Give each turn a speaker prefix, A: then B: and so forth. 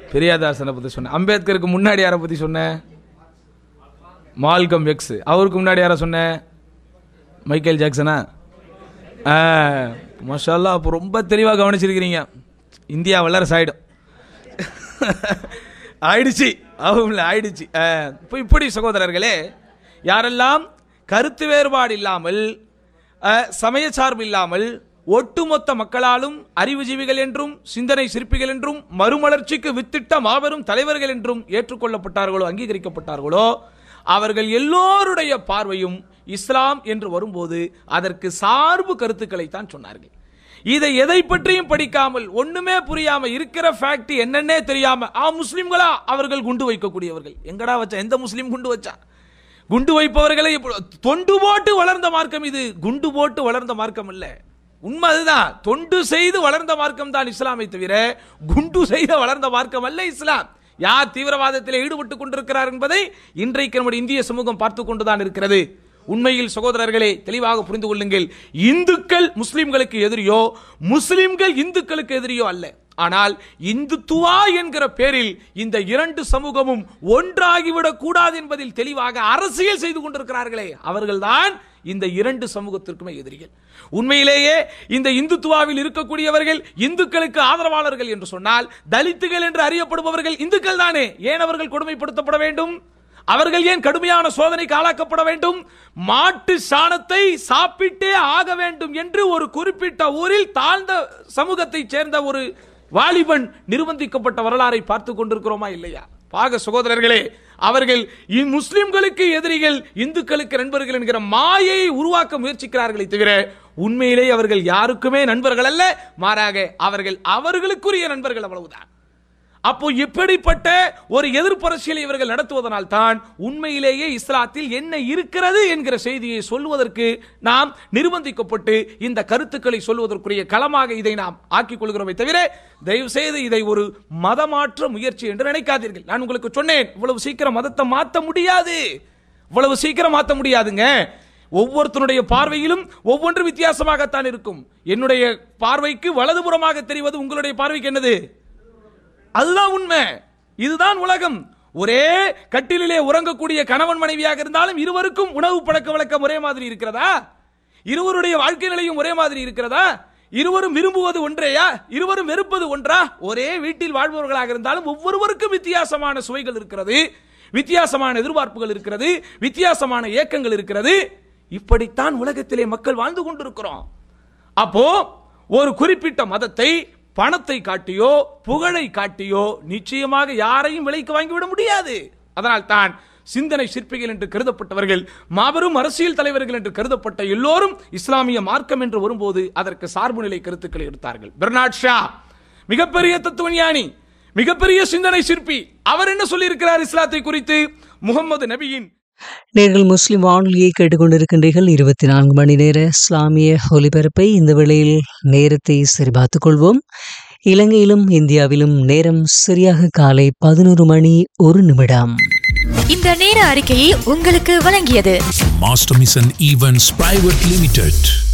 A: பெரியாதாசனை பற்றி சொன்னேன் அம்பேத்கருக்கு முன்னாடி யாரை பற்றி சொன்னேன் மால்கம் எக்ஸ் அவருக்கு முன்னாடி யாரை சொன்னேன் மைக்கேல் ஜாக்சனா ஆ மஷாலா அப்போ ரொம்ப தெளிவாக கவனிச்சிருக்கிறீங்க இந்தியா வல்லரசு ஆயிடும் ஆயிடுச்சு அவங்க ஆயிடுச்சு ஆ, இப்போ இப்படி சகோதரர்களே யாரெல்லாம் கருத்து வேறுபாடு இல்லாமல் ஆ, சமய சார்பு இல்லாமல் ஒட்டுமொத்த மக்களாலும் அறிவுஜீவிகள் என்றும் சிந்தனை சிற்பிகள் என்றும் மறுமலர்ச்சிக்கு வித்திட்ட மாபெரும் தலைவர்கள் என்றும் ஏற்றுக்கொள்ளப்பட்டார்களோ அங்கீகரிக்கப்பட்டார்களோ அவர்கள் எல்லோருடைய பார்வையும் இஸ்லாம் என்று வரும்போது அதற்கு சார்பு கருத்துக்களை தான் சொன்னார்கள் இதை எதை பற்றியும் படிக்காமல் ஒண்ணுமே புரியாம இருக்கிற ஃபேக்ட் என்னன்னே தெரியாம ஆ முஸ்லிம்களா அவர்கள் குண்டு வைக்கக்கூடியவர்கள் எங்கடா வச்சா எந்த முஸ்லீம் குண்டு வச்சா குண்டு வைப்பவர்களை இப்போ- தொண்டு போட்டு வளர்ந்த மார்க்கம் இது குண்டு போட்டு வளர்ந்த மார்க்கம் இல்ல உண்மை அதுதான் தொண்டு செய்து வளர்ந்த மார்க்கம் தான் இஸ்லாமை தவிர குண்டு செய்த வளர்ந்த மார்க்கம் அல்ல இஸ்லாம் யார் தீவிரவாதத்தில் ஈடுபட்டுக் கொண்டிருக்கிறார் என்பதை இன்றைக்கு நம்முடைய இந்திய சமூகம் பார்த்து கொண்டுதான் இருக்கிறது உண்மையில் சகோதரர்களே தெளிவாக புரிந்து கொள்ளுங்கள் இந்துக்கள் முஸ்லிம்களுக்கு எதிரியோ முஸ்லிம்கள் இந்துக்களுக்கு எதிரியோ அல்ல ஆனால் இந்துத்துவா என்கிற பேரில் இந்த இரண்டு சமூகமும் ஒன்றாகிவிடக் கூடாது என்பதில் தெளிவாக அரசியல் செய்து கொண்டிருக்கிறார்களே அவர்கள்தான் இந்த இரண்டு சமூகத்திற்குமே எதிரிகள் உண்மையிலேயே இந்த இந்துத்துவாவில் இருக்கக்கூடியவர்கள் இந்துக்களுக்கு ஆதரவாளர்கள் என்று சொன்னால் தலித்துகள் என்று அறியப்படுபவர்கள் இந்துக்கள் தானே ஏன் அவர்கள் கொடுமைப்படுத்தப்பட வேண்டும் அவர்கள் ஏன் கடுமையான சோதனைக்கு ஆளாக்கப்பட வேண்டும் மாட்டு சாணத்தை சாப்பிட்டே ஆக வேண்டும் என்று ஒரு குறிப்பிட்ட ஊரில் தாழ்ந்த சமூகத்தைச் சேர்ந்த ஒரு வாலிபன் நிர்பந்திக்கப்பட்ட வரலாறை பார்த்து கொண்டிருக்கிறோமா இல்லையா பாக சகோதரர்களே அவர்கள் இ- முஸ்லிம்களுக்கு எதிரிகள் இந்துக்களுக்கு நண்பர்கள் என்கிற மாயையை உருவாக்க முயற்சிக்கிறார்களே தவிர உண்மையிலேயே அவர்கள் யாருக்குமே நண்பர்கள் அல்ல மாறாக அவர்கள் அவர்களுக்குரிய நண்பர்கள் அவ்வளவுதான் அப்போ இப்படிப்பட்ட ஒரு எதிர்ப்பரசியலை இவர்கள் நடத்துவதனால் தான் உண்மையிலேயே இஸ்லாத்தில் என்ன இருக்கிறது என்கிற செய்தியை சொல்வதற்கு நாம் நிர்பந்திக்கப்பட்டு இந்த கருத்துக்களை சொல்வதற்குரிய களமாக இதை நாம் ஆக்கிக் கொள்கிறோமே தவிர தயவு செய்து இதை ஒரு மதமாற்ற முயற்சி என்று நினைக்காதீர்கள் நான் உங்களுக்கு சொன்னேன் இவ்வளவு சீக்கிரம் மதத்தை மாற்ற முடியாது இவ்வளவு சீக்கிரம் மாற்ற முடியாதுங்க ஒவ்வொருத்தருடைய பார்வையிலும் ஒவ்வொன்று வித்தியாசமாகத்தான் இருக்கும் என்னுடைய பார்வைக்கு வலதுபுறமாக தெரிவது உங்களுடைய பார்வைக்கு என்னது அதுதான் உண்மை இதுதான் உலகம் ஒரே கட்டிலிலே உறங்கக்கூடிய கணவன் மனைவியாக இருந்தாலும் இருவருக்கும் உணவு பழக்க வழக்கம் ஒரே மாதிரி இருக்கிறதா இருவருடைய வாழ்க்கை நிலையும் ஒரே மாதிரி இருக்கிறதா இருவரும் விரும்புவது ஒன்றேயா இருவரும் வெறுப்பது ஒன்றா ஒரே வீட்டில் வாழ்பவர்களாக இருந்தாலும் ஒவ்வொருவருக்கும் வித்தியாசமான சுவைகள் இருக்கிறது வித்தியாசமான எதிர்பார்ப்புகள் இருக்கிறது வித்தியாசமான ஏக்கங்கள் இருக்கிறது இப்படித்தான் உலகத்திலே மக்கள் வாழ்ந்து கொண்டிருக்கிறோம் அப்போ ஒரு குறிப்பிட்ட மதத்தை பணத்தை காட்டியோ புகழை காட்டியோ நிச்சயமாக யாரையும் விலைக்கு வாங்கிவிட முடியாது அதனால் தான் சிந்தனை சிற்பிகள் என்று கருதப்பட்டவர்கள் மாபெரும் அரசியல் தலைவர்கள் என்று கருதப்பட்ட எல்லோரும் இஸ்லாமிய மார்க்கம் என்று வரும்போது அதற்கு சார்பு நிலை கருத்துக்களை எடுத்தார்கள் பெர்னாட் ஷா மிகப்பெரிய தத்துவஞானி மிகப்பெரிய சிந்தனை சிற்பி அவர் என்ன சொல்லியிருக்கிறார் இஸ்லாத்தை குறித்து முகமது நபியின்
B: நீங்கள் முஸ்லிம் வானொலியை கேட்டுக்கொண்டிருக்கின்றீர்கள் இருபத்தி நான்கு மணி நேர இஸ்லாமிய ஒலிபரப்பை இந்த வேளையில் நேரத்தை சரிபார்த்துக் கொள்வோம் இலங்கையிலும் இந்தியாவிலும் நேரம் சரியாக காலை பதினோரு மணி ஒரு நிமிடம்
C: இந்த நேர அறிக்கையை உங்களுக்கு வழங்கியது
D: Master Mission Events Private Limited.